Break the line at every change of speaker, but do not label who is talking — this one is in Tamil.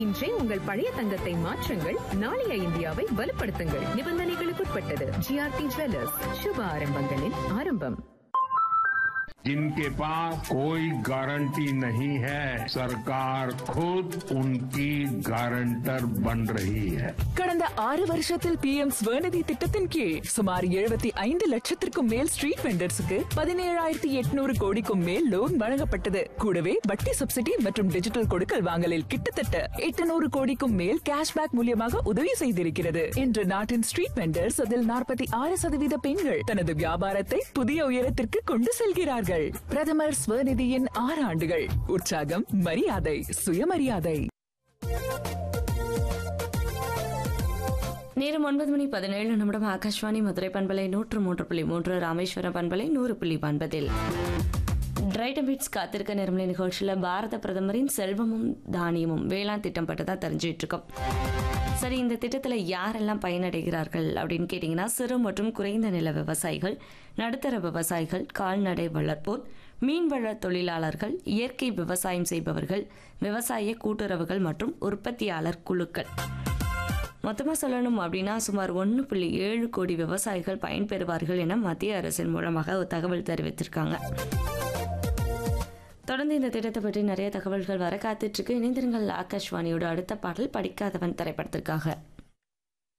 இன்றே உங்கள் பழைய தங்கத்தை மாற்றுங்கள் நாளைய இந்தியாவை வலுப்படுத்துங்கள் நிபந்தனைகளுக்குட்பட்டது ஜிஆர்டி ஜுவல்லர்ஸ் சுப ஆரம்பங்களின் ஆரம்பம்
जिनके पास कोई गारंटी नहीं है सरकार खुद उनकी गारंटर बन रही है
கடந்த ஆறு வருஷத்தில் பி எம் ஸ்வநிதி திட்டத்தின் கீழ் சுமார் எழுபத்தி ஐந்து லட்சத்திற்கும் மேல் ஸ்ட்ரீட் வெண்டர்ஸுக்கு பதினேழாயிரத்தி எட்நூறு கோடிக்கும் மேல் லோன் வழங்கப்பட்டது கூடவே வட்டி சப்சிடி மற்றும் டிஜிட்டல் கொடுக்கல் வாங்கலில் கிட்டத்தட்ட எட்டுநூறு கோடிக்கும் மேல் கேஷ்பேக் மூலியமாக உதவி செய்திருக்கிறது இன்று நாட்டின் ஸ்ட்ரீட் வெண்டர்ஸ் அதில் நாற்பத்தி ஆறு சதவீத பெண்கள் தனது வியாபாரத்தை புதிய உயரத்திற்கு கொண்டு செல்கிறார்கள் பிரதமர் ஸ்வநிதியின் ஆறு ஆண்டுகள் உற்சாகம் மரியாதை சுயமரியாதை
நேரம் ஒன்பது மணி பதினேழு நிமிடம் ஆகாஷ்வாணி மதுரை பண்பலை நூற்று மூன்று புள்ளி மூன்று ராமேஸ்வரம் பண்பலை நூறு புள்ளி ஒன்பதில் டிரைட்டம் பீட்ஸ் காத்திருக்க நேரமலை நிகழ்ச்சியில் பாரத பிரதமரின் செல்வமும் தானியமும் வேளாண் திட்டம் பற்றி தான் தெரிஞ்சுட்டு இருக்கோம் சரி இந்த திட்டத்தில் யாரெல்லாம் பயனடைகிறார்கள் அப்படின்னு கேட்டிங்கன்னா சிறு மற்றும் குறைந்த நில விவசாயிகள் நடுத்தர விவசாயிகள் கால்நடை வளர்ப்போர் மீன்வள தொழிலாளர்கள் இயற்கை விவசாயம் செய்பவர்கள் விவசாய கூட்டுறவுகள் மற்றும் உற்பத்தியாளர் குழுக்கள் மொத்தமாக சொல்லணும் அப்படின்னா சுமார் ஒன்று புள்ளி ஏழு கோடி விவசாயிகள் பயன்பெறுவார்கள் என மத்திய அரசின் மூலமாக ஒரு தகவல் தெரிவித்திருக்காங்க தொடர்ந்து இந்த திட்டத்தை பற்றி நிறைய தகவல்கள் வர காத்துட்ருக்கு இணைந்திருங்கள் ஆகாஷ்வாணியோட அடுத்த பாடல் படிக்காதவன் திரைப்படத்திற்காக